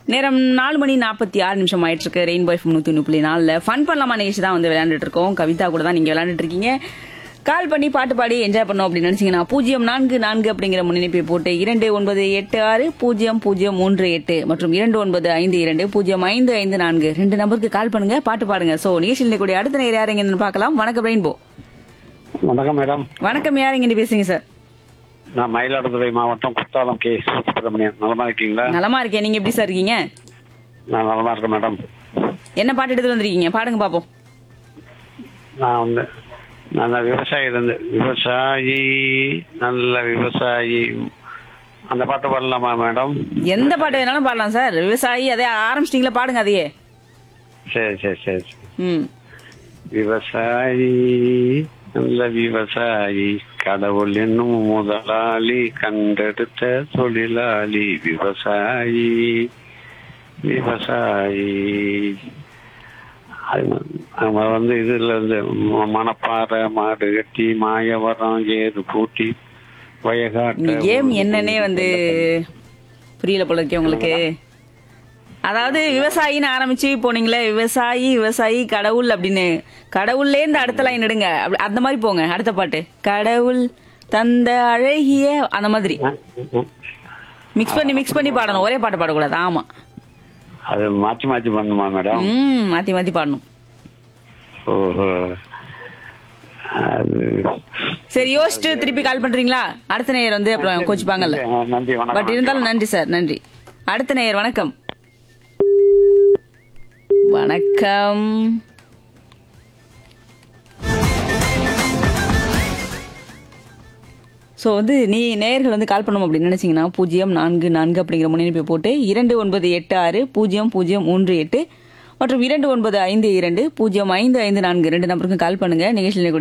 நேரம் நாலு மணி நாற்பத்தி ஆறு நிமிஷம் ஆயிட்டு இருக்கு ரெயின் பாய் நூத்தி ஒன்று புள்ளி நாலுல ஃபன் பண்ணலாமா நிகழ்ச்சி தான் வந்து விளையாண்டுட்டு இருக்கோம் கவிதா கூட தான் நீங்க விளையாண்டுட்டு இருக்கீங்க கால் பண்ணி பாட்டு பாடி என்ஜாய் பண்ணோம் அப்படின்னு நினைச்சீங்கன்னா பூஜ்ஜியம் நான்கு நான்கு அப்படிங்கிற முன்னிணைப்பை போட்டு இரண்டு ஒன்பது எட்டு ஆறு பூஜ்ஜியம் பூஜ்ஜியம் மூன்று எட்டு மற்றும் இரண்டு ஒன்பது ஐந்து இரண்டு பூஜ்ஜியம் ஐந்து ஐந்து நான்கு ரெண்டு நம்பருக்கு கால் பண்ணுங்க பாட்டு பாடுங்க சோ நிகழ்ச்சியில் கூடிய அடுத்த நேரம் யார் எங்க பார்க்கலாம் வணக்கம் ரெயின்போ வணக்கம் மேடம் வணக்கம் யார் எங்க பேசுங்க சார் நான் மயிலாடுதுறை மாவட்டம் குத்தாலம் கே சுப்பிரமணியன் நலமா இருக்கீங்களா நலமா இருக்கேன் நீங்க எப்படி சார் இருக்கீங்க நான் நலமா இருக்கேன் மேடம் என்ன பாட்டு எடுத்து வந்திருக்கீங்க பாடுங்க பாப்போம் நான் வந்து நான் விவசாயி இருந்து விவசாயி நல்ல விவசாயி அந்த பாட்டு பாடலாமா மேடம் எந்த பாட்டு வேணாலும் பாடலாம் சார் விவசாயி அதே ஆரம்பிச்சிட்டீங்களா பாடுங்க அதையே சரி சரி சரி சரி. ம் விவசாயி நல்ல விவசாயி கடவுள் என்னும் முதலாளி கண்டெடுத்த தொழிலாளி விவசாயி விவசாயி அது நம்ம வந்து இதுல இருந்து ம- மணப்பாறை மாடு கட்டி மாயவரம் ஏறு பூட்டி இந்த வயகாட்டு கேம் என்னன்னே வந்து புரியல போல இருக்கே உங்களுக்கு அதாவது விவசாயின்னு ஆரம்பிச்சு போனீங்களே விவசாயி விவசாயி கடவுள் அப்படின்னு கடவுள்லே இருந்து அடுத்த லைன் எடுங்க அப்படி- அந்த மாதிரி போங்க அடுத்த பாட்டு கடவுள் தந்த அழகிய அந்த மாதிரி மிக்ஸ் பண்ணி மிக்ஸ் பண்ணி பாடணும் ஒரே பாட்டு பாடக்கூடாது ஆமா அது மாத்தி மாத்தி பண்ணுமா மேடம் ம் மாத்தி மாத்தி பாடணும் ஓஹோ அது சரி யோசிச்சு திருப்பி கால் பண்றீங்களா அடுத்த நேயர் வந்து அப்புறம் கோச்சிப்பாங்கல்ல நன்றி வணக்கம் பட் இருந்தாலும் நன்றி சார் நன்றி அடுத்த நேயர் வணக்கம் வணக்கம் ஸோ வந்து நீ நேயர்கள் வந்து கால் பண்ணணும் அப்படின்னு நினைச்சீங்கன்னா பூஜ்ஜியம் நான்கு நான்கு அப்படிங்கிற முன்னிணைப்பை போட்டு இரண்டு ஒன்பது எட்டு ஆறு பூஜ்ஜியம் பூஜ்ஜியம் மூன்று எட்டு மற்றும் இரண்டு ஒன்பது ஐந்து இரண்டு பூஜ்ஜியம் ஐந்து ஐந்து நான்கு ரெண்டு நம்பருக்கும் கால் பண்ணுங்க நிகழ்ச்சியில்